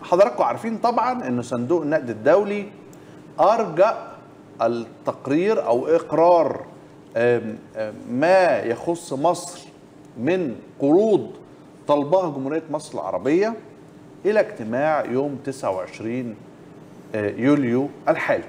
حضراتكم عارفين طبعا ان صندوق النقد الدولي ارجأ التقرير او اقرار آم، آم، ما يخص مصر من قروض طلبها جمهوريه مصر العربيه الى اجتماع يوم 29 آه، يوليو الحالي.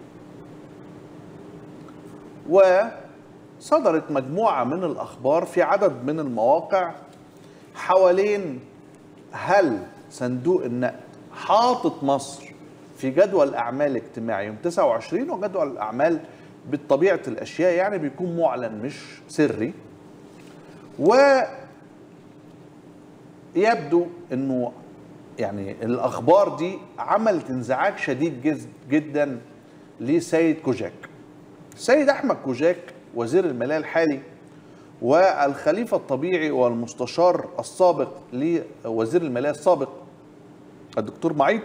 وصدرت مجموعه من الاخبار في عدد من المواقع حوالين هل صندوق النقد حاطط مصر في جدول الاعمال الاجتماعي يوم 29 وجدول الاعمال بطبيعه الاشياء يعني بيكون معلن مش سري ويبدو انه يعني الاخبار دي عملت انزعاج شديد جز- جدا لسيد كوجاك السيد احمد كوجاك وزير الماليه الحالي والخليفه الطبيعي والمستشار السابق لوزير الماليه السابق الدكتور معيط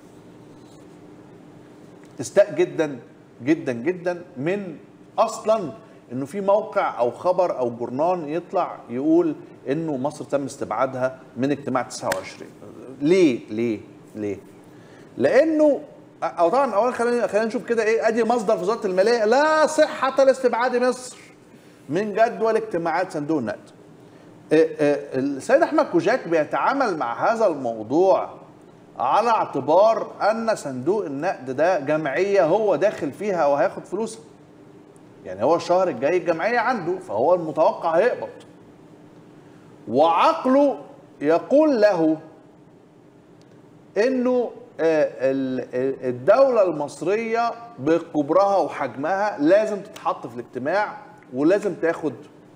استاء جدا جدا جدا من اصلا انه في موقع او خبر او جورنان يطلع يقول انه مصر تم استبعادها من اجتماع 29 ليه ليه ليه لانه او طبعا اولا خلينا خلينا نشوف كده ايه ادي مصدر في وزاره الماليه لا صحه لاستبعاد مصر من جدول اجتماعات صندوق النقد آه، آه، السيد احمد كوجاك بيتعامل مع هذا الموضوع على اعتبار ان صندوق النقد ده جمعيه هو داخل فيها وهياخد فلوسها يعني هو الشهر الجاي الجمعيه عنده فهو المتوقع هيقبض وعقله يقول له انه آه، ال- ال- الدولة المصرية بكبرها وحجمها لازم تتحط في الاجتماع ولازم تاخد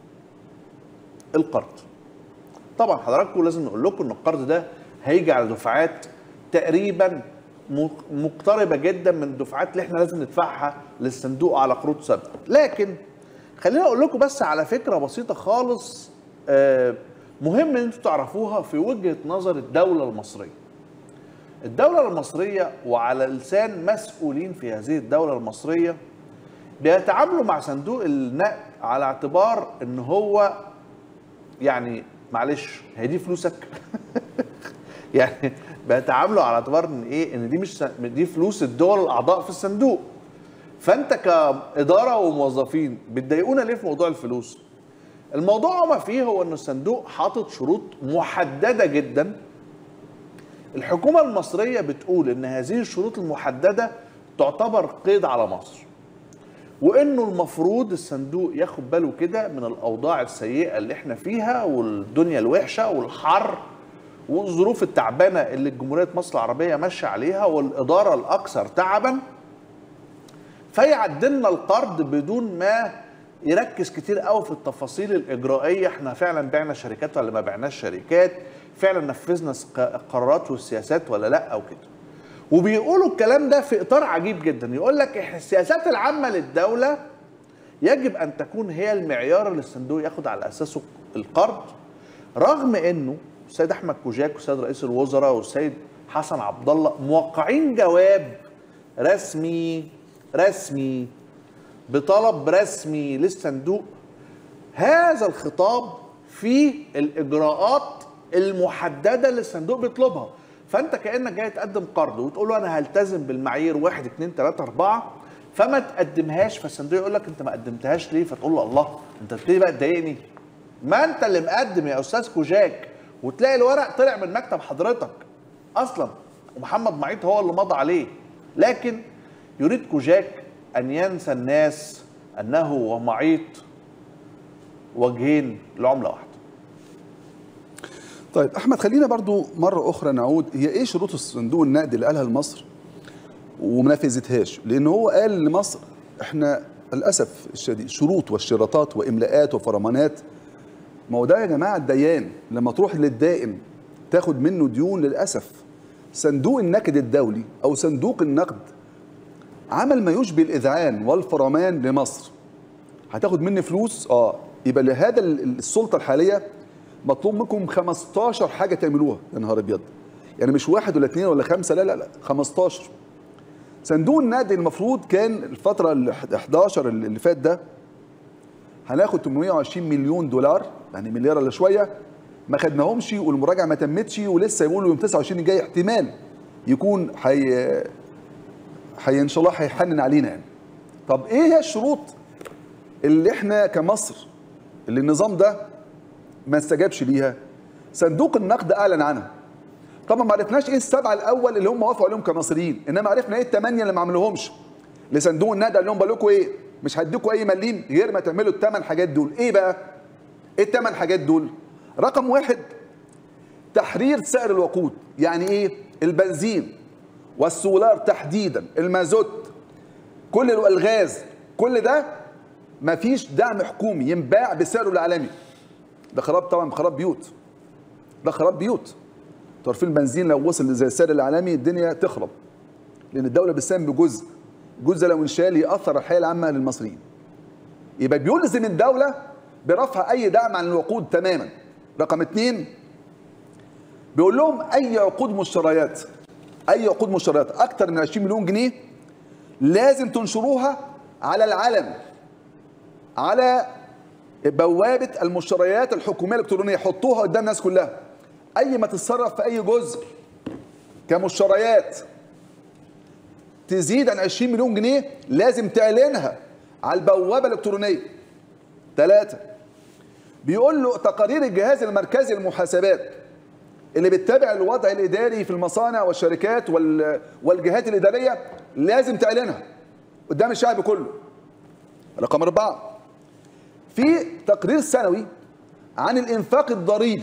القرض. طبعا حضراتكم لازم نقول لكم ان القرض ده هيجي على دفعات تقريبا مق- مقتربة جدا من الدفعات اللي احنا لازم ندفعها للصندوق على قروض سابقة. لكن خليني اقول لكم بس على فكرة بسيطة خالص آه، مهم ان انتوا تعرفوها في وجهة نظر الدولة المصرية. الدولة المصرية وعلى لسان مسؤولين في هذه الدولة المصرية بيتعاملوا مع صندوق النقد على اعتبار ان هو يعني معلش هي دي فلوسك يعني بيتعاملوا على اعتبار ان ايه ان دي مش س- دي فلوس الدول الاعضاء في الصندوق فانت كاداره وموظفين بتضايقونا ليه في موضوع الفلوس الموضوع ما فيه هو ان الصندوق حاطط شروط محدده جدا الحكومة المصرية بتقول إن هذه الشروط المحددة تعتبر قيد على مصر وإنه المفروض الصندوق ياخد باله كده من الأوضاع السيئة اللي إحنا فيها والدنيا الوحشة والحر والظروف التعبانة اللي جمهورية مصر العربية ماشية عليها والإدارة الأكثر تعبا فيعدلنا القرض بدون ما يركز كتير قوي في التفاصيل الاجرائيه احنا فعلا بعنا شركات ولا ما بعناش شركات فعلا نفذنا سق- القرارات والسياسات ولا لا او كده وبيقولوا الكلام ده في اطار عجيب جدا يقول لك إح- السياسات العامه للدوله يجب ان تكون هي المعيار اللي الصندوق ياخد على اساسه القرض رغم انه السيد احمد كوجاك والسيد رئيس الوزراء والسيد حسن عبد الله موقعين جواب رسمي رسمي بطلب رسمي للصندوق هذا الخطاب فيه الاجراءات المحدده اللي الصندوق بيطلبها فانت كانك جاي تقدم قرض وتقول له انا هلتزم بالمعايير 1 2 3 4 فما تقدمهاش فالصندوق يقول لك انت ما قدمتهاش ليه فتقول له الله انت بتبتدي بقى تضايقني ما انت اللي مقدم يا استاذ كوجاك وتلاقي الورق طلع من مكتب حضرتك اصلا ومحمد معيط هو اللي مضى عليه لكن يريد كوجاك ان ينسى الناس انه ومعيط وجهين لعمله واحده طيب احمد خلينا برضو مره اخرى نعود هي ايه شروط الصندوق النقد اللي قالها لمصر وما نفذتهاش لان هو قال لمصر احنا للاسف الشديد شروط واشتراطات واملاءات وفرمانات ما هو ده يا جماعه الديان لما تروح للدائن تاخد منه ديون للاسف صندوق النقد الدولي او صندوق النقد عمل ما يشبه الاذعان والفرمان لمصر هتاخد مني فلوس اه يبقى لهذا ال- السلطه الحاليه مطلوب منكم 15 حاجه تعملوها يا نهار ابيض يعني مش واحد ولا اثنين ولا خمسه لا لا لا 15 صندوق النقد المفروض كان الفتره ال 11 اللي اللي فات ده هناخد 820 مليون دولار يعني مليار الا شويه ما خدناهمش والمراجعه ما تمتش ولسه يقولوا يوم 29 الجاي احتمال يكون حي حي ان شاء الله هيحنن علينا يعني طب ايه هي الشروط اللي احنا كمصر اللي النظام ده ما استجابش ليها صندوق النقد اعلن عنها طبعا ما عرفناش ايه السبعه الاول اللي هم وافقوا عليهم كمصريين انما عرفنا ايه الثمانيه اللي ما عملوهمش لصندوق النقد قال لهم بقول لكم ايه مش هديكم اي مليم غير ما تعملوا الثمان حاجات دول ايه بقى ايه الثمان حاجات دول رقم واحد تحرير سعر الوقود يعني ايه البنزين والسولار تحديدا المازوت كل الغاز كل ده مفيش دعم حكومي ينباع بسعره العالمي ده خراب طبعا خراب بيوت ده خراب بيوت تعرفين البنزين لو وصل زي السعر العالمي الدنيا تخرب لان الدوله بتساهم بجزء جزء لو انشال ياثر على الحياه العامه للمصريين يبقى بيلزم الدوله برفع اي دعم عن الوقود تماما رقم اثنين بيقول لهم اي عقود مشتريات اي عقود مشتريات اكتر من 20 مليون جنيه لازم تنشروها على العلن على بوابه المشتريات الحكوميه الالكترونيه حطوها قدام الناس كلها اي ما تتصرف في اي جزء كمشتريات تزيد عن 20 مليون جنيه لازم تعلنها على البوابه الالكترونيه ثلاثة بيقول له تقارير الجهاز المركزي للمحاسبات اللي بتتابع الوضع الاداري في المصانع والشركات وال- والجهات الاداريه لازم تعلنها قدام الشعب كله رقم أربعة في تقرير سنوي عن الإنفاق الضريبي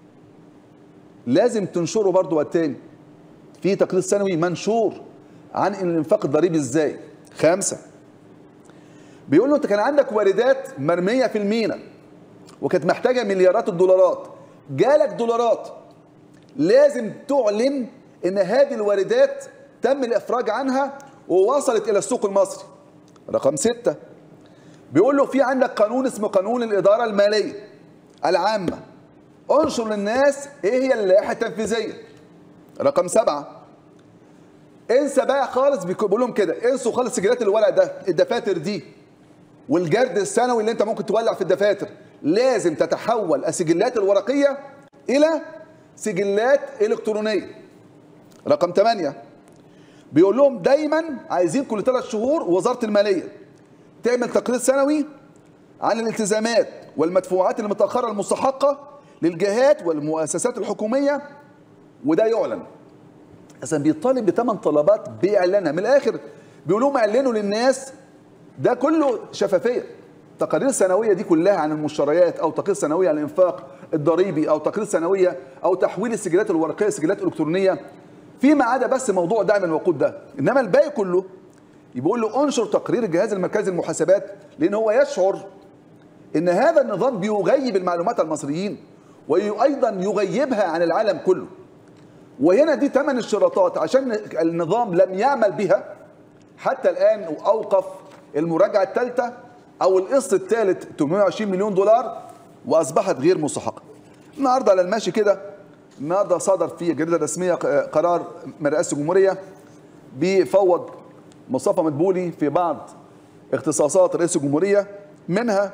لازم تنشره برضو والتاني في تقرير سنوي منشور عن الإنفاق الضريبي إزاي خمسة بيقول له أنت كان عندك واردات مرمية في المينا وكانت محتاجة مليارات الدولارات جالك دولارات لازم تعلن ان هذه الواردات تم الافراج عنها ووصلت الى السوق المصري رقم ستة بيقول له في عندك قانون اسمه قانون الاداره الماليه العامه انشر للناس ايه هي اللائحه التنفيذيه رقم سبعة انسى بقى خالص بيك- بيقول لهم كده انسوا خالص سجلات الورق ده الدفاتر دي والجرد السنوي اللي انت ممكن تولع في الدفاتر لازم تتحول السجلات الورقيه الى سجلات الكترونيه رقم 8 بيقول لهم دايما عايزين كل ثلاث شهور وزاره الماليه تعمل تقرير سنوي عن الالتزامات والمدفوعات المتاخره المستحقه للجهات والمؤسسات الحكوميه وده يعلن اذا بيطالب بثمان طلبات بيعلنها من الاخر بيقول لهم اعلنوا للناس ده كله شفافيه تقارير سنويه دي كلها عن المشتريات او تقارير سنويه عن الانفاق الضريبي او تقارير سنويه او تحويل السجلات الورقيه لسجلات الكترونيه فيما عدا بس موضوع دعم الوقود ده انما الباقي كله بيقول له انشر تقرير الجهاز المركزي للمحاسبات لان هو يشعر ان هذا النظام بيغيب المعلومات عن المصريين وايضا يغيبها عن العالم كله وهنا دي ثمان اشتراطات عشان النظام لم يعمل بها حتى الان واوقف المراجعه الثالثه او القسط الثالث 820 مليون دولار واصبحت غير مستحقه. النهارده على الماشي كده النهارده صدر في الجريده الرسميه قرار من رئاسه الجمهوريه بيفوض مصطفى مدبولي في بعض اختصاصات رئيس الجمهوريه منها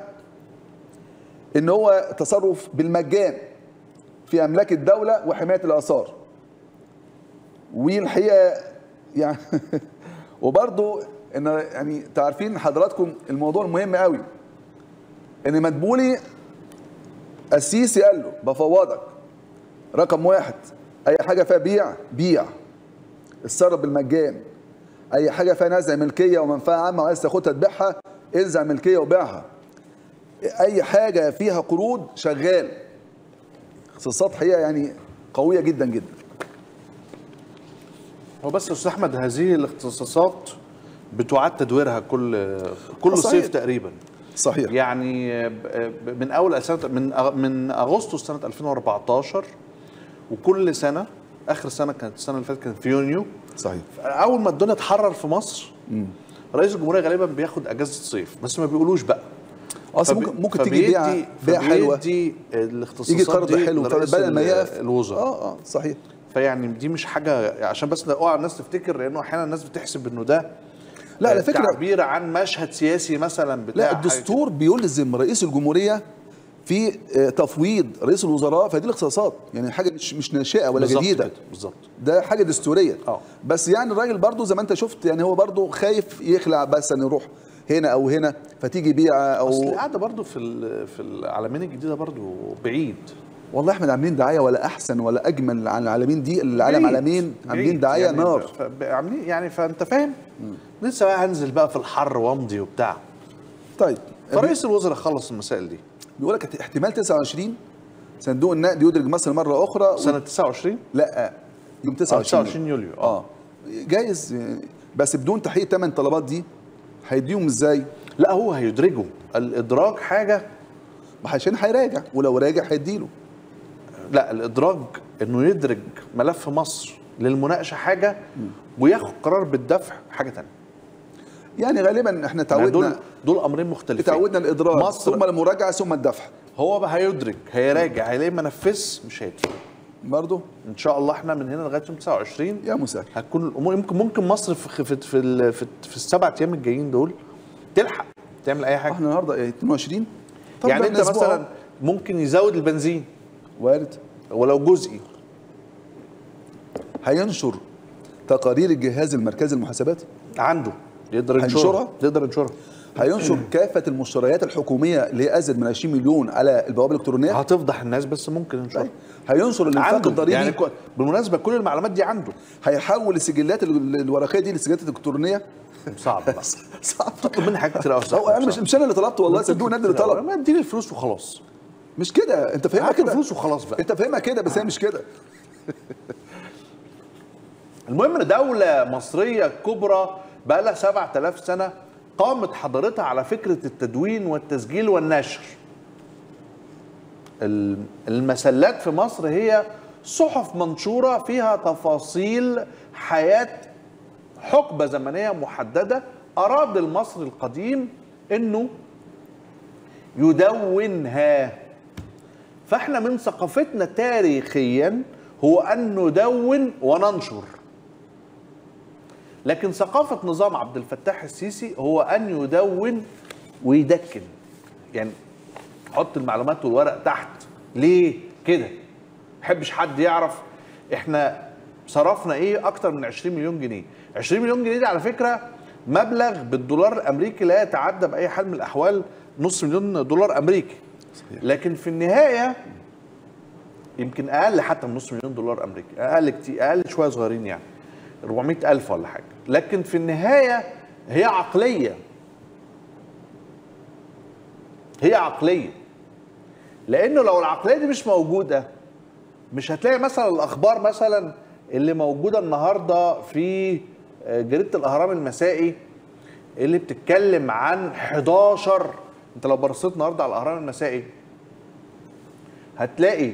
ان هو تصرف بالمجان في املاك الدوله وحمايه الاثار. والحقيقه يعني وبرضه ان يعني تعرفين حضراتكم الموضوع المهم قوي ان مدبولي السيسي قال له بفوضك رقم واحد اي حاجه فيها بيع بيع اتصرف بالمجان اي حاجه فيها نزع ملكيه ومنفعه عامه وعايز تاخدها تبيعها انزع ملكيه وبيعها اي حاجه فيها قروض شغال اختصاصات حقيقه يعني قويه جدا جدا هو بس يا استاذ احمد هذه الاختصاصات بتعاد تدويرها كل كل صحيح. صيف تقريبا صحيح يعني ب- ب- من اول سنه من أغ- من اغسطس سنه 2014 وكل سنه اخر سنه كانت السنه اللي فاتت كانت في يونيو صحيح اول ما الدنيا تحرر في مصر رئيس الجمهوريه غالبا بياخد اجازه الصيف بس ما بيقولوش بقى اصلا فبي- ممكن ممكن تيجي بيع فبيدي- بيع حلوه فبيدي الاختصاصات يجي قرض دي حلو لرئيس بدل ما ال- يقف الوزراء اه اه صحيح فيعني دي مش حاجه عشان بس اوعى الناس تفتكر لانه احيانا الناس بتحسب انه ده لا، على فكرة- تعبير عن مشهد سياسي مثلا بتاع لا حاجة الدستور بيلزم رئيس الجمهوريه في آه، تفويض رئيس الوزراء فدي الاختصاصات يعني حاجه مش مش ناشئه ولا بالظبط جديده كده، بالظبط ده حاجه دستوريه اه. بس يعني الراجل برضو زي ما انت شفت يعني هو برضو خايف يخلع بس ان يروح هنا او هنا فتيجي بيعه او اصل القعده برضو في ال- في العالمين الجديده برضو بعيد والله احنا عاملين دعايه ولا احسن ولا اجمل عن العالمين دي العالم بعيد. عالمين عاملين بعيد. دعايه يعني نار ف- ف- عاملين يعني فانت فاهم لسه بقى هنزل بقى في الحر وامضي وبتاع طيب فرئيس الوزراء خلص المسائل دي بيقول لك احتمال 29 صندوق النقد يدرج مصر مره اخرى سنه 29 لا يوم 29 29 يوليو اه جايز يعني بس بدون تحقيق ثمان طلبات دي هيديهم ازاي؟ لا هو هيدرجه الادراج حاجه ما عشان هيراجع ولو راجع هيديله لا الادراج انه يدرج ملف مصر للمناقشه حاجه وياخد قرار بالدفع حاجه ثانيه يعني غالبا احنا يعني دول تعودنا دول امرين مختلفين تعودنا الادراج مصر ثم المراجعه ثم الدفع هو بقى هيدرك هيراجع هيلاقي ما نفذش مش هيدفع برضه ان شاء الله احنا من هنا لغايه يوم 29 يا مسهل هتكون الامور يمكن ممكن مصر في في في, ال- في, في السبع ايام الجايين دول تلحق تعمل اي حاجه احنا النهارده إيه، 22 طب يعني ده انت من أسبوع مثلا ممكن يزود البنزين وارد ولو جزئي هينشر تقارير الجهاز المركزي للمحاسبات عنده يقدر هينشرها؟ ينشرها يقدر ينشرها هينشر كافه المشتريات الحكوميه اللي هي ازيد من 20 مليون على البوابه الالكترونيه هتفضح الناس بس ممكن ينشرها هينشر الانفاق عنده الضريبي يعني كو- بالمناسبه كل المعلومات دي عنده هيحول السجلات ال- الورقيه دي لسجلات الالكترونيه صعب بقى صعب تطلب مني حاجات كتير قوي هو انا مش مش انا اللي طلبت والله صندوق النقد اللي طلب ما اديني الفلوس وخلاص مش كده انت فاهمها هات كده الفلوس وخلاص بقى انت فاهمها كده بس هي مش كده المهم ان دوله مصريه كبرى بقى لها 7000 سنه قامت حضارتها على فكره التدوين والتسجيل والنشر ال- المسلات في مصر هي صحف منشوره فيها تفاصيل حياه حقبه زمنيه محدده اراد المصري القديم انه يدونها فاحنا من ثقافتنا تاريخيا هو ان ندون وننشر لكن ثقافة نظام عبد الفتاح السيسي هو أن يدون ويدكن يعني حط المعلومات والورق تحت ليه كده محبش حد يعرف احنا صرفنا ايه اكتر من 20 مليون جنيه 20 مليون جنيه دي على فكرة مبلغ بالدولار الامريكي لا يتعدى باي حال من الاحوال نص مليون دولار امريكي لكن في النهاية يمكن اقل حتى من نص مليون دولار امريكي اقل كتير اقل شويه صغيرين يعني 400 الف ولا حاجه لكن في النهايه هي عقليه هي عقليه لانه لو العقليه دي مش موجوده مش هتلاقي مثلا الاخبار مثلا اللي موجوده النهارده في جريده الاهرام المسائي اللي بتتكلم عن 11 انت لو بصيت النهارده على الاهرام المسائي هتلاقي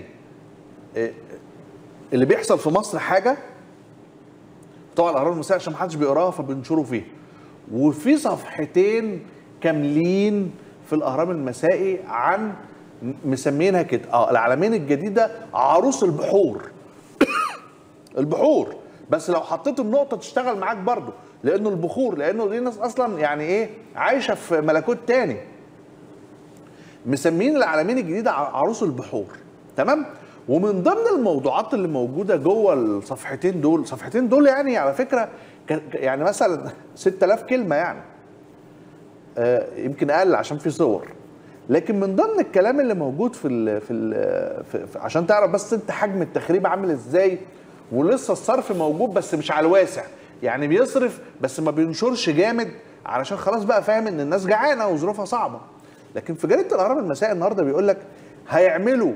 اللي بيحصل في مصر حاجه طبعا الاهرام المسائي عشان محدش بيقراها فبينشروا فيها وفي صفحتين كاملين في الاهرام المسائي عن مسمينها كده اه العالمين الجديده عروس البحور البحور بس لو حطيت النقطه تشتغل معاك برضه لانه البخور لانه دي ناس اصلا يعني ايه عايشه في ملكوت تاني مسمين العالمين الجديده عروس البحور تمام ومن ضمن الموضوعات اللي موجوده جوه الصفحتين دول الصفحتين دول يعني على فكره يعني مثلا 6000 كلمه يعني آه يمكن اقل عشان في صور لكن من ضمن الكلام اللي موجود في ال في, ال في, في عشان تعرف بس انت حجم التخريب عامل ازاي ولسه الصرف موجود بس مش على الواسع يعني بيصرف بس ما بينشرش جامد علشان خلاص بقى فاهم ان الناس جعانه وظروفها صعبه لكن في جريده الاهرام المسائي النهارده بيقول لك هيعملوا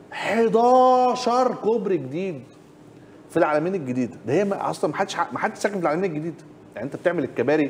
11 كوبري جديد في العالمين الجديده ده هي اصلا ما حدش ما حدش ساكن في العالمين الجديده يعني انت بتعمل الكباري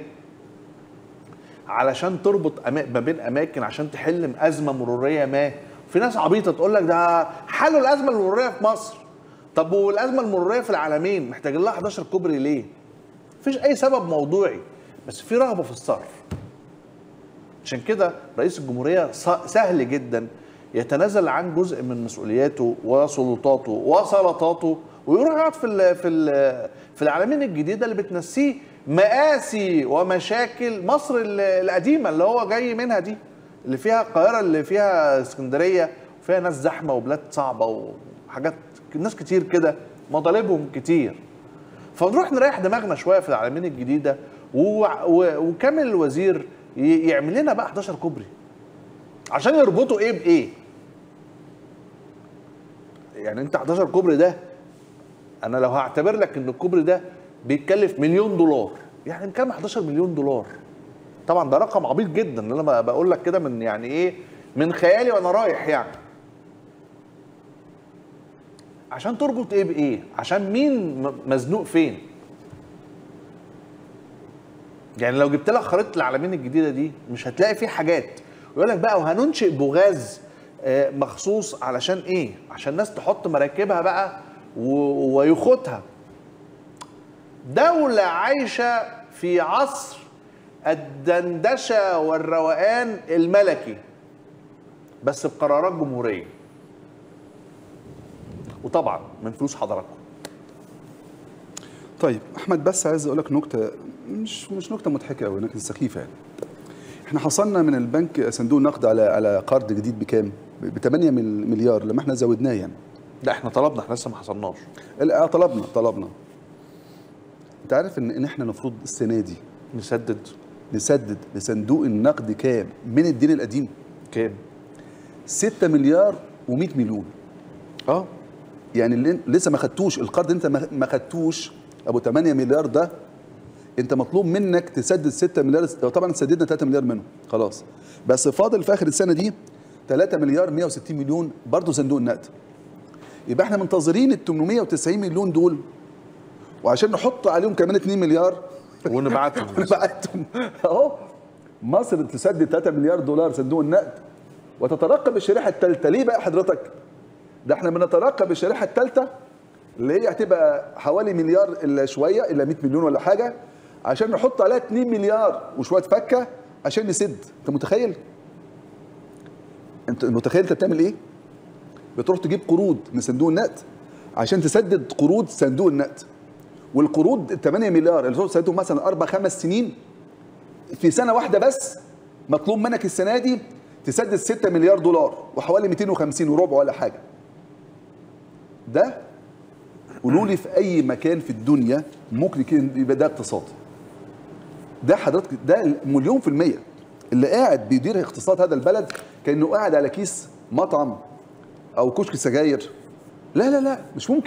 علشان تربط ما بين اماكن عشان تحل ازمه مروريه ما في ناس عبيطه تقول لك ده حلوا الازمه المروريه في مصر طب والازمه المروريه في العالمين محتاج لها 11 كوبري ليه مفيش اي سبب موضوعي بس في رغبه في الصرف عشان كده رئيس الجمهوريه سهل جدا يتنازل عن جزء من مسؤولياته وسلطاته وسلطاته ويروح يقعد في ال في ال في العالمين الجديده اللي بتنسيه مآسي ومشاكل مصر القديمه اللي هو جاي منها دي اللي فيها القاهره اللي فيها اسكندريه وفيها ناس زحمه وبلاد صعبه وحاجات ناس كتير كده مطالبهم كتير فنروح نريح دماغنا شويه في العالمين الجديده و... و... وكامل الوزير ي... يعمل لنا بقى 11 كوبري عشان يربطوا ايه بايه يعني انت 11 كوبري ده انا لو هعتبر لك ان الكوبري ده بيتكلف مليون دولار يعني بنتكلم 11 مليون دولار طبعا ده رقم عبيط جدا اللي انا بقول لك كده من يعني ايه من خيالي وانا رايح يعني عشان تربط ايه بايه عشان مين م- مزنوق فين يعني لو جبت لك خريطه العالمين الجديده دي مش هتلاقي فيه حاجات ويقول لك بقى وهننشئ بوغاز آه، مخصوص علشان ايه عشان الناس تحط مراكبها بقى و- ويخوتها دولة عايشة في عصر الدندشة والروقان الملكي بس بقرارات جمهورية وطبعا من فلوس حضراتكم طيب احمد بس عايز اقول لك نكته مش مش نكته مضحكه قوي لكن سخيفه يعني احنا حصلنا من البنك صندوق النقد على على قرض جديد بكام ب 8 مليار لما احنا زودناه يعني لا احنا طلبنا احنا لسه ما حصلناش لا طلبنا طلبنا انت عارف ان ان احنا المفروض السنه دي نسدد نسدد لصندوق النقد كام من الدين القديم كام 6 مليار و100 مليون اه يعني اللي لسه ما خدتوش القرض انت ما ما خدتوش ابو 8 مليار ده انت مطلوب منك تسدد 6 مليار طبعا سددنا 3 مليار منهم خلاص بس فاضل في اخر السنه دي 3 مليار 160 مليون برضه صندوق النقد يبقى احنا منتظرين ال 890 مليون دول وعشان نحط عليهم كمان 2 مليار ونبعتهم بعتهم اهو مصر تسدد 3 مليار دولار صندوق النقد وتترقب الشريحه الثالثه ليه بقى حضرتك ده احنا بنترقب الشريحه الثالثه اللي هي هتبقى حوالي مليار الا شويه الا 100 مليون ولا حاجه عشان نحط عليها 2 مليار وشويه فكه عشان نسد انت متخيل انت متخيل انت بتعمل ايه بتروح تجيب قروض من صندوق النقد عشان تسدد قروض صندوق النقد والقروض ال 8 مليار اللي تسددهم مثلا اربع خمس سنين في سنه واحده بس مطلوب منك السنه دي تسدد 6 مليار دولار وحوالي 250 وربع ولا حاجه ده قولوا لي في اي مكان في الدنيا ممكن يكون يبقى ده اقتصاد ده حضرتك ده مليون في المية اللي قاعد بيدير اقتصاد هذا البلد كأنه قاعد على كيس مطعم أو كشك سجاير لا لا لا مش ممكن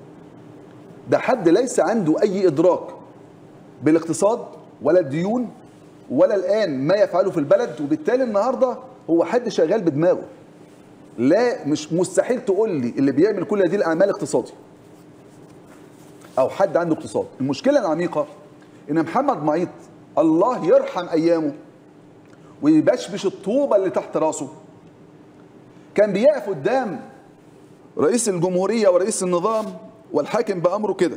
ده حد ليس عنده أي إدراك بالاقتصاد ولا الديون ولا الآن ما يفعله في البلد وبالتالي النهاردة هو حد شغال بدماغه لا مش مستحيل تقول لي اللي بيعمل كل هذه الأعمال اقتصادي او حد عنده اقتصاد المشكله العميقه ان محمد معيط الله يرحم ايامه ويبشبش الطوبه اللي تحت راسه كان بيقف قدام رئيس الجمهوريه ورئيس النظام والحاكم بامره كده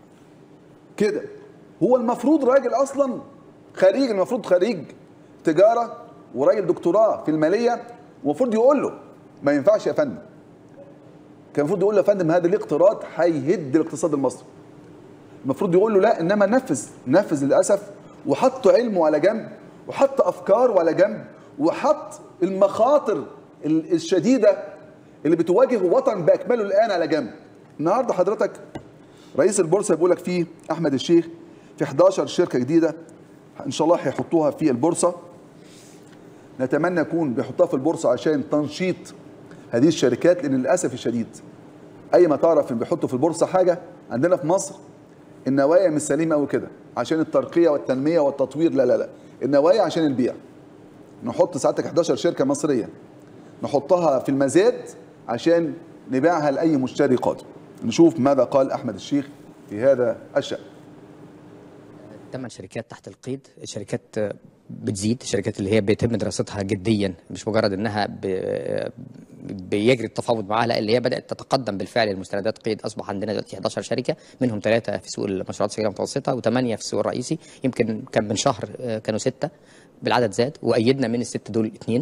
كده هو المفروض راجل اصلا خريج المفروض خريج تجاره وراجل دكتوراه في الماليه ومفروض يقول له ما ينفعش يا فندم كان المفروض يقول له يا فندم هذا الاقتراض هيهد الاقتصاد المصري المفروض يقول له لا انما نفذ نفذ للاسف وحط علمه على جنب وحط افكاره على جنب وحط المخاطر ال- الشديده اللي بتواجه الوطن باكمله الان على جنب النهارده حضرتك رئيس البورصه بيقول لك فيه احمد الشيخ في 11 شركه جديده ان شاء الله هيحطوها في البورصه نتمنى يكون بيحطها في البورصه عشان تنشيط هذه الشركات لان للاسف الشديد اي ما تعرف ان بيحطوا في البورصه حاجه عندنا في مصر النوايا مش سليمه قوي كده عشان الترقيه والتنميه والتطوير لا لا لا النوايا عشان البيع نحط ساعتك 11 شركه مصريه نحطها في المزاد عشان نبيعها لاي مشتري قادم نشوف ماذا قال احمد الشيخ في هذا الشان ثمان شركات تحت القيد الشركات آه، بتزيد الشركات اللي هي بيتم دراستها جديا مش مجرد انها ب- بيجري التفاوض معاها لا اللي هي بدات تتقدم بالفعل المستندات قيد اصبح عندنا دلوقتي 11 شركه منهم ثلاثه في سوق المشروعات الصغيره المتوسطه وثمانيه في السوق الرئيسي يمكن كان من شهر آه، كانوا سته بالعدد زاد وايدنا من الست دول اثنين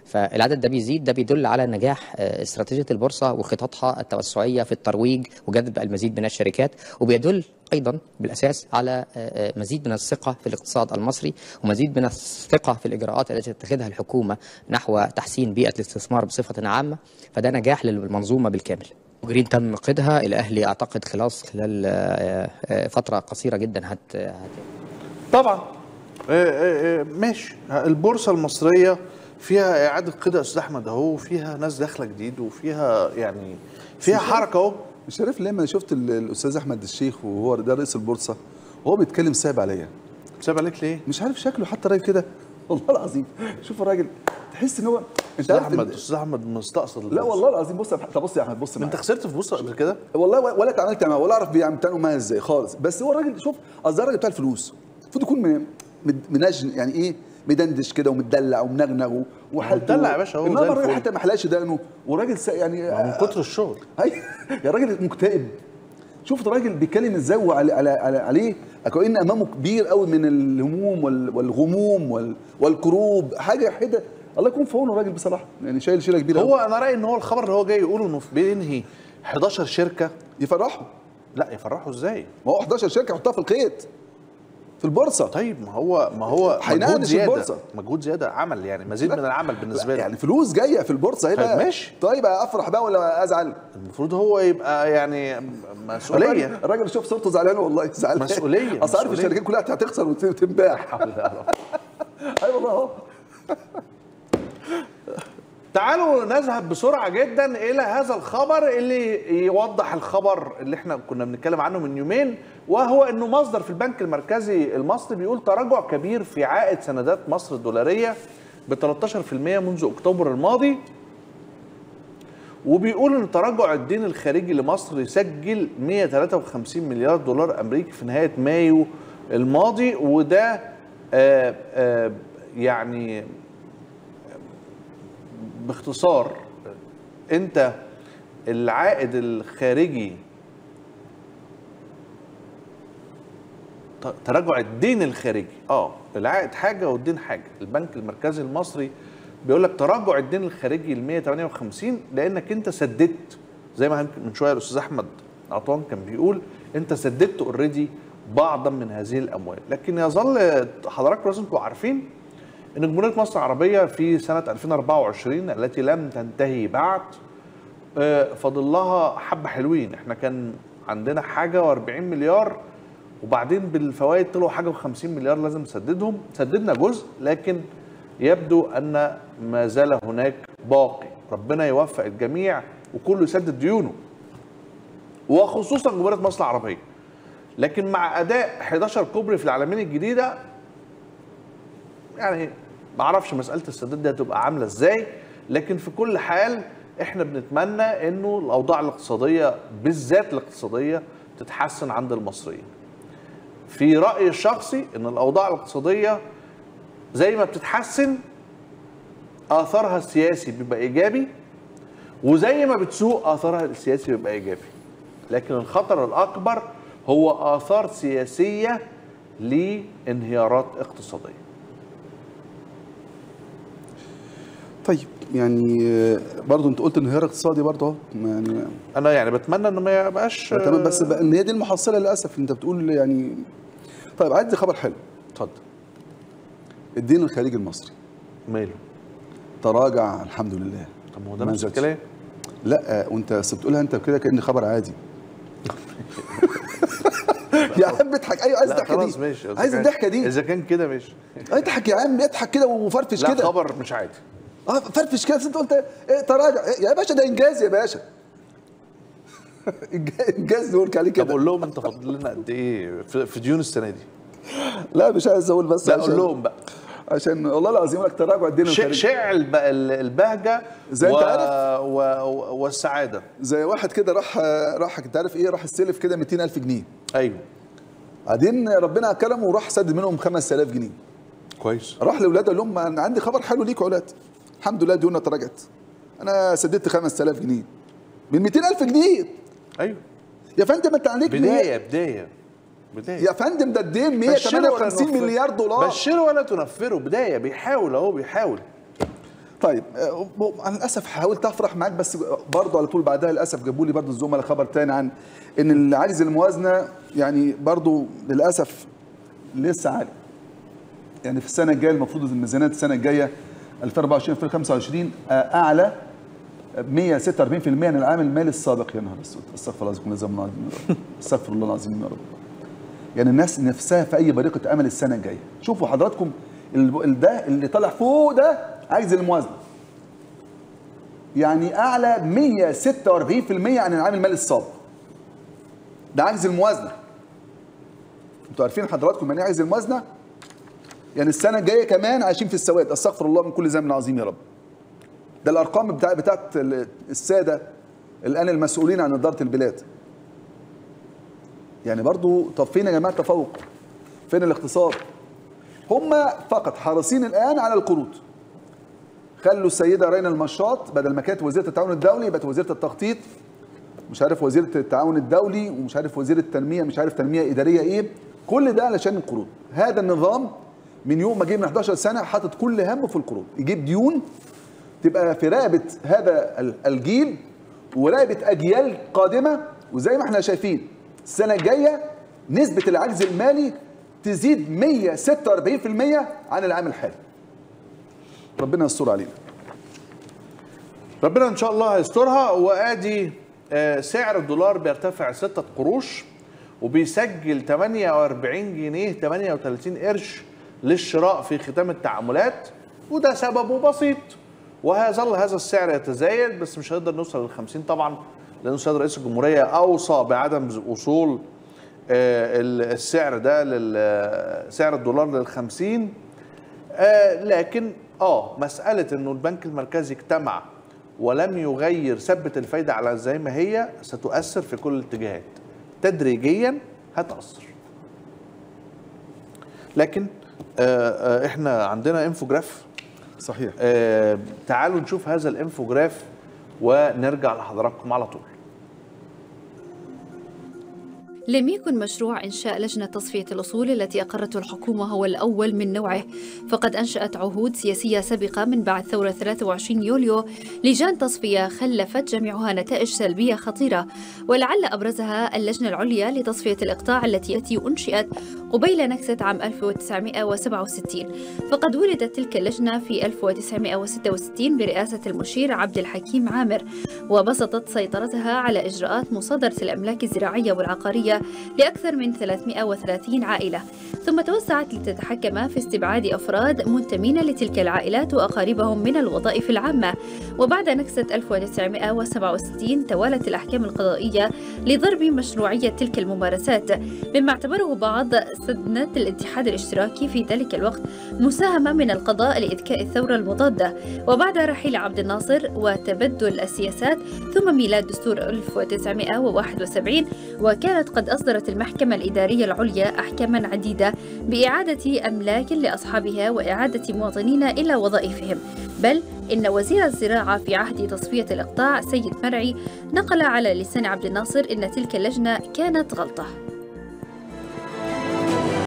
فالعدد ده بيزيد ده بيدل على نجاح آه، استراتيجيه البورصه وخططها التوسعيه في الترويج وجذب المزيد من الشركات وبيدل ايضا بالاساس على آه، آه، مزيد من الثقه في الاقتصاد المصري ومزيد من الثقه في الاجراءات التي تتخذها الحكومه نحو تحسين بيئه الاستثمار بصفه عامه فده نجاح للمنظومه بالكامل جرين تم قيدها الاهلي اعتقد خلاص خلال آه، آه، فتره قصيره جدا هت هت- طبعا آه، آه، آه، ماشي البورصه المصريه فيها اعاده قيد يا استاذ احمد اهو وفيها ناس داخله جديد وفيها يعني فيها حركه اهو مش عارف ليه ما شفت ال- الاستاذ احمد الشيخ وهو ده رئيس البورصه وهو بيتكلم سايب عليا ساب عليك ليه؟ مش عارف شكله حتى راجل كده والله العظيم شوف الراجل تحس ان هو انت استاذ عارف احمد إن- استاذ احمد مستقصد لا البورصة. والله العظيم بص يا أح- طب بص يا احمد بص معايا انت خسرت في بورصه قبل كده؟ والله ولا اتعاملت معاه ولا اعرف بيعملوا معايا ازاي خالص بس هو الراجل شوف قصدي الراجل بتاع الفلوس المفروض يكون من- مد- منجن يعني ايه مدندش كده ومدلع ومنغنغ وحالته مدلع يا باشا، هو إنما زي الراجل الفل. حتى ما حلاش دقنه وراجل سا- يعني من كتر الشغل هاي يا راجل مكتئب شوف الراجل بيتكلم ازاي وعلى على على عليه كأن امامه كبير قوي من الهموم وال- والغموم وال- والكروب حاجه كده الله يكون في عونه الراجل بصراحه يعني شايل شيله كبيره هو أوي. انا رايي ان هو الخبر اللي هو جاي يقوله انه بينهي 11 شركه يفرحوا لا يفرحوا ازاي؟ ما هو 11 شركه يحطها في القيد في البورصه طيب ما هو ما هو هينقل مجهود في زياده البورصة. مجهود زياده عمل يعني مزيد من العمل بالنسبه لا، لي يعني فلوس جايه في البورصه هنا طيب ماشي. طيب افرح بقى ولا ازعل المفروض هو يبقى يعني مسؤوليه الراجل- الراجل شوف صورته زعلان والله زعلان مسؤولية، اصل عارف مسؤولية. الشركات كلها هتخسر وتنباع اي والله اهو تعالوا نذهب بسرعة جدا إلى هذا الخبر اللي يوضح الخبر اللي احنا كنا بنتكلم عنه من يومين وهو انه مصدر في البنك المركزي المصري بيقول تراجع كبير في عائد سندات مصر الدولارية ب 13% منذ اكتوبر الماضي وبيقول ان تراجع الدين الخارجي لمصر يسجل 153 مليار دولار امريكي في نهايه مايو الماضي وده آه آه يعني باختصار انت العائد الخارجي ت- تراجع الدين الخارجي اه العائد حاجه والدين حاجه البنك المركزي المصري بيقول لك تراجع الدين الخارجي ل 158 لانك انت سددت زي ما من شويه الاستاذ احمد عطوان كان بيقول انت سددت اوريدي بعضا من هذه الاموال لكن يظل حضراتكم لازم تبقوا عارفين ان جمهوريه مصر العربيه في سنه 2024 التي لم تنتهي بعد آه، فاضل لها حبه حلوين احنا كان عندنا حاجه و40 مليار وبعدين بالفوائد طلعوا حاجه و50 مليار لازم نسددهم سددنا جزء لكن يبدو ان ما زال هناك باقي ربنا يوفق الجميع وكله يسدد ديونه وخصوصا جمهوريه مصر العربيه لكن مع اداء 11 كوبري في العالمين الجديده يعني ما اعرفش مساله السداد دي هتبقى عامله ازاي لكن في كل حال احنا بنتمنى انه الاوضاع الاقتصاديه بالذات الاقتصاديه تتحسن عند المصريين في رايي الشخصي ان الاوضاع الاقتصاديه زي ما بتتحسن اثرها السياسي بيبقى ايجابي وزي ما بتسوء اثرها السياسي بيبقى ايجابي لكن الخطر الاكبر هو اثار سياسيه لانهيارات اقتصاديه طيب يعني آه، برضه انت قلت انهيار اقتصادي برضه اهو يعني انا يعني بتمنى انه ما يبقاش تمام بس بقى ان هي دي المحصله للاسف انت بتقول يعني طيب عندي خبر حلو اتفضل الدين الخارجي المصري ماله تراجع الحمد لله طب ما هو ده ما نفس نزلش. الكلام لا وانت أصل بتقولها انت كده كان خبر عادي يا عم اضحك ايوه عايز لا الضحكه خلاص دي ماشي إذا عايز كان- الضحكه دي اذا كان كده ماشي اضحك يا عم اضحك كده وفرفش لا كده خبر مش عادي اه فرفش كده بس انت قلت ايه تراجع إيه يا باشا ده انجاز يا باشا إنج- انجاز نقول عليه طب كده قول لهم انت فاضل لنا قد ايه في في ديون السنه دي لا مش عايز اقول بس لا عشان قول لهم بقى عشان والله العظيم لك تراجع الدين ش- الخارجي شع الب- ال- البهجه زي و... انت عارف. و... و... والسعاده زي واحد كده راح راح انت عارف ايه راح استلف كده 200000 جنيه ايوه بعدين ربنا كرمه وراح سدد منهم 5000 جنيه كويس راح لاولاده قال لهم انا عندي خبر حلو ليك يا اولاد الحمد لله ديوننا تراجعت انا سددت 5000 جنيه من 200000 جنيه ايوه يا فندم انت عليك بدايه بدايه بدايه يا فندم ده الدين بشروا ولا 158 تنفروا. مليار دولار بشروا ولا تنفروا بدايه بيحاول اهو بيحاول طيب آه، ب- انا للاسف حاولت افرح معاك بس برضه على طول بعدها للاسف جابوا لي برضه الزملاء خبر تاني عن ان اللي عاجز الموازنه يعني برضه للاسف لسه عالي يعني في السنه الجايه المفروض الميزانيات السنه الجايه 2024 2025 آه، اعلى 146% من العام المالي السابق يا نهار اسود استغفر الله العظيم العظيم يا رب استغفر الله العظيم يا رب يعني الناس نفسها في اي بريقه امل السنه الجايه شوفوا حضراتكم ال- ال- ده اللي طالع فوق ده عايز الموازنه يعني اعلى 146% عن العام المالي السابق ده عجز الموازنه انتوا عارفين حضراتكم يعني ايه عجز الموازنه يعني السنه الجايه كمان عايشين في السواد استغفر الله من كل ذنب عظيم يا رب ده الارقام بتاع بتاعت ال- الساده الان المسؤولين عن اداره البلاد يعني برضو طب فين يا جماعه التفوق فين الاقتصاد هم فقط حريصين الان على القروض خلوا السيده رينا المشاط بدل ما كانت وزيره التعاون الدولي بقت وزيره التخطيط مش عارف وزيره التعاون الدولي ومش عارف وزيره التنميه مش عارف تنميه اداريه ايه كل ده علشان القروض هذا النظام من يوم ما جه من 11 سنه حاطط كل همه في القروض يجيب ديون تبقى في رقبه هذا ال- الجيل ورقبه اجيال قادمه وزي ما احنا شايفين السنه الجايه نسبه العجز المالي تزيد 146% عن العام الحالي ربنا يستر علينا ربنا ان شاء الله هيسترها وادي آه، سعر الدولار بيرتفع 6 قروش وبيسجل 48 جنيه 38 قرش للشراء في ختام التعاملات وده سببه بسيط وهيظل هذا السعر يتزايد بس مش هنقدر نوصل لل 50 طبعا لان السيد رئيس الجمهوريه اوصى بعدم وصول آه، ال- السعر ده لل- سعر الدولار لل 50 آه لكن اه مساله انه البنك المركزي اجتمع ولم يغير ثبت الفايده على زي ما هي ستؤثر في كل الاتجاهات تدريجيا هتاثر لكن آه آه احنا عندنا انفوجراف صحيح آه تعالوا نشوف هذا الانفوجراف ونرجع لحضراتكم على طول لم يكن مشروع إنشاء لجنة تصفية الأصول التي أقرته الحكومة هو الأول من نوعه فقد أنشأت عهود سياسية سابقة من بعد ثورة 23 يوليو لجان تصفية خلفت جميعها نتائج سلبية خطيرة ولعل أبرزها اللجنة العليا لتصفية الإقطاع التي التي أنشئت قبيل نكسة عام 1967 فقد ولدت تلك اللجنة في 1966 برئاسة المشير عبد الحكيم عامر وبسطت سيطرتها على إجراءات مصادرة الأملاك الزراعية والعقارية لأكثر من 330 عائلة ثم توسعت لتتحكم في استبعاد أفراد منتمين لتلك العائلات وأقاربهم من الوظائف العامة وبعد نكسة 1967 توالت الأحكام القضائية لضرب مشروعية تلك الممارسات مما اعتبره بعض سدنة الاتحاد الاشتراكي في ذلك الوقت مساهمة من القضاء لإذكاء الثورة المضادة وبعد رحيل عبد الناصر وتبدل السياسات ثم ميلاد دستور 1971 وكانت قد أصدرت المحكمة الإدارية العليا أحكاما عديدة بإعادة أملاك لأصحابها وإعادة مواطنين إلى وظائفهم بل إن وزير الزراعة في عهد تصفية الإقطاع سيد مرعي نقل على لسان عبد الناصر إن تلك اللجنة كانت غلطة